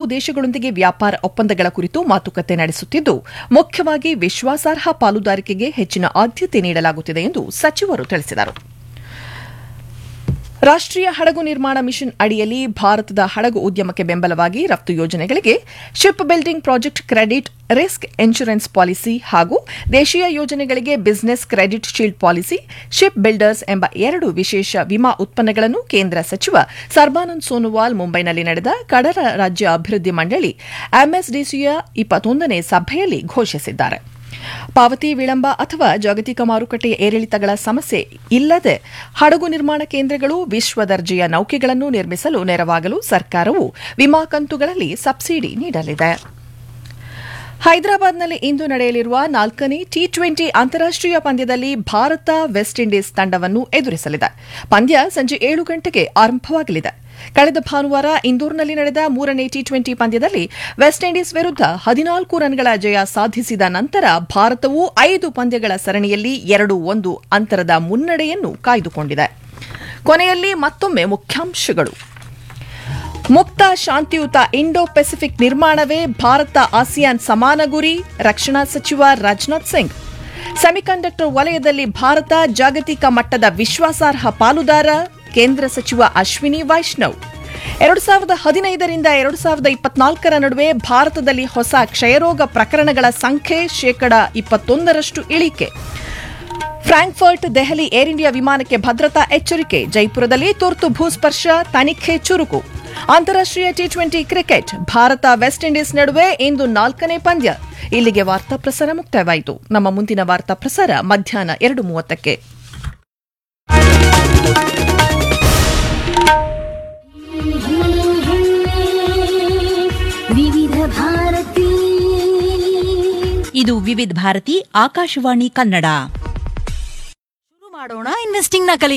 ದೇಶಗಳೊಂದಿಗೆ ವ್ಯಾಪಾರ ಒಪ್ಪಂದಗಳ ಕುರಿತು ಮಾತುಕತೆ ನಡೆಸುತ್ತಿದ್ದು ಮುಖ್ಯವಾಗಿ ವಿಶ್ವಾಸಾರ್ಹ ಪಾಲುದಾರಿಕೆಗೆ ಹೆಚ್ಚಿನ ಆದ್ಯತೆ ನೀಡಲಾಗುತ್ತಿದೆ ಎಂದು ಸಚಿವರು ತಿಳಿಸಿದರು ರಾಷ್ಟೀಯ ಹಡಗು ನಿರ್ಮಾಣ ಮಿಷನ್ ಅಡಿಯಲ್ಲಿ ಭಾರತದ ಹಡಗು ಉದ್ಯಮಕ್ಕೆ ಬೆಂಬಲವಾಗಿ ರಫ್ತು ಯೋಜನೆಗಳಿಗೆ ship building project credit risk insurance policy ಹಾಗೂ ದೇಶೀಯ ಯೋಜನೆಗಳಿಗೆ business credit shield policy ship builders ಎಂಬ ಎರಡು ವಿಶೇಷ ವಿಮಾ ಉತ್ಪನ್ನಗಳನ್ನು ಕೇಂದ್ರ ಸಚಿವ ಸರ್ಬಾನಂದ್ ಸೋನೋವಾಲ್ ಮುಂಬೈನಲ್ಲಿ ನಡೆದ ಕಡಲ ರಾಜ್ಯ ಅಭಿವೃದ್ಧಿ ಮಂಡಳಿ ಎಂಎಸ್ಡಿಸಿಯ ಇಪ್ಪತ್ತೊಂದನೇ ಸಭೆಯಲ್ಲಿ ಘೋಷಿಸಿದ್ದಾರೆ ಪಾವತಿ ವಿಳಂಬ ಅಥವಾ ಜಾಗತಿಕ ಮಾರುಕಟ್ಟೆಯ ಏರಿಳಿತಗಳ ಸಮಸ್ಯೆ ಇಲ್ಲದೆ ಹಡಗು ನಿರ್ಮಾಣ ಕೇಂದ್ರಗಳು ವಿಶ್ವ ದರ್ಜೆಯ ನೌಕೆಗಳನ್ನು ನಿರ್ಮಿಸಲು ನೆರವಾಗಲು ಸರ್ಕಾರವು ವಿಮಾ ಕಂತುಗಳಲ್ಲಿ ಸಬ್ಸಿಡಿ ನೀಡಲಿದೆ ಹೈದರಾಬಾದ್ನಲ್ಲಿ ಇಂದು ನಡೆಯಲಿರುವ ನಾಲ್ಕನೇ ಟಿ ಟ್ವೆಂಟಿ ಅಂತಾರಾಷ್ಟೀಯ ಪಂದ್ಯದಲ್ಲಿ ಭಾರತ ವೆಸ್ಟ್ ಇಂಡೀಸ್ ತಂಡವನ್ನು ಎದುರಿಸಲಿದೆ ಪಂದ್ಯ ಸಂಜೆ ಏಳು ಗಂಟೆಗೆ ಆರಂಭವಾಗಲಿದೆ ಕಳೆದ ಭಾನುವಾರ ಇಂದೋರ್ನಲ್ಲಿ ನಡೆದ ಮೂರನೇ ಟಿ ಟ್ವೆಂಟಿ ಪಂದ್ಯದಲ್ಲಿ ವೆಸ್ಟ್ ಇಂಡೀಸ್ ವಿರುದ್ಧ ಹದಿನಾಲ್ಕು ರನ್ಗಳ ಜಯ ಸಾಧಿಸಿದ ನಂತರ ಭಾರತವು ಐದು ಪಂದ್ಯಗಳ ಸರಣಿಯಲ್ಲಿ ಎರಡು ಒಂದು ಅಂತರದ ಮುನ್ನಡೆಯನ್ನು ಕಾಯ್ದುಕೊಂಡಿದೆ ಕೊನೆಯಲ್ಲಿ ಮತ್ತೊಮ್ಮೆ ಮುಖ್ಯಾಂಶಗಳು ಮುಕ್ತ ಶಾಂತಿಯುತ ಇಂಡೋ ಪೆಸಿಫಿಕ್ ನಿರ್ಮಾಣವೇ ಭಾರತ ಆಸಿಯಾನ್ ಸಮಾನ ಗುರಿ ರಕ್ಷಣಾ ಸಚಿವ ರಾಜನಾಥ್ ಸಿಂಗ್ ಸೆಮಿಕಂಡಕ್ಟರ್ ವಲಯದಲ್ಲಿ ಭಾರತ ಜಾಗತಿಕ ಮಟ್ಟದ ವಿಶ್ವಾಸಾರ್ಹ ಪಾಲುದಾರ ಕೇಂದ್ರ ಸಚಿವ ಅಶ್ವಿನಿ ವೈಷ್ಣವ್ ಎರಡು ಸಾವಿರದ ಹದಿನೈದರಿಂದ ಎರಡು ಸಾವಿರದ ಇಪ್ಪತ್ನಾಲ್ಕರ ನಡುವೆ ಭಾರತದಲ್ಲಿ ಹೊಸ ಕ್ಷಯರೋಗ ಪ್ರಕರಣಗಳ ಸಂಖ್ಯೆ ಶೇಕಡ ಇಪ್ಪತ್ತೊಂದರಷ್ಟು ಇಳಿಕೆ ಫ್ರಾಂಕ್ಫರ್ಟ್ ದೆಹಲಿ ಏರ್ ಇಂಡಿಯಾ ವಿಮಾನಕ್ಕೆ ಭದ್ರತಾ ಎಚ್ಚರಿಕೆ ಜೈಪುರದಲ್ಲಿ ತುರ್ತು ಭೂಸ್ಪರ್ಶ ತನಿಖೆ ಚುರುಕು ಅಂತಾರಾಷ್ಟೀಯ T twenty cricket Bharat West Indies ನಡುವೆ ಇಂದು ನಾಲ್ಕನೇ ಪಂದ್ಯ ಇಲ್ಲಿಗೆ ವಾರ್ತಾ ಪ್ರಸಾರ ಮುಕ್ತಾಯವಾಯಿತು ನಮ್ಮ ಮುಂದಿನ ವಾರ್ತಾ ಪ್ರಸಾರ ಮಧ್ಯಾಹ್ನ ಎರಡು ಮೂವತ್ತಕ್ಕೆ ವಿವಿಧ ಭಾರತಿ ಇದು ವಿವಿಧ ಭಾರತಿ ಆಕಾಶವಾಣಿ ಕನ್ನಡ ಶುರು ಮಾಡೋಣ ಇನ್ವೆಸ್ಟಿಂಗ್ ನ ಕಲಿ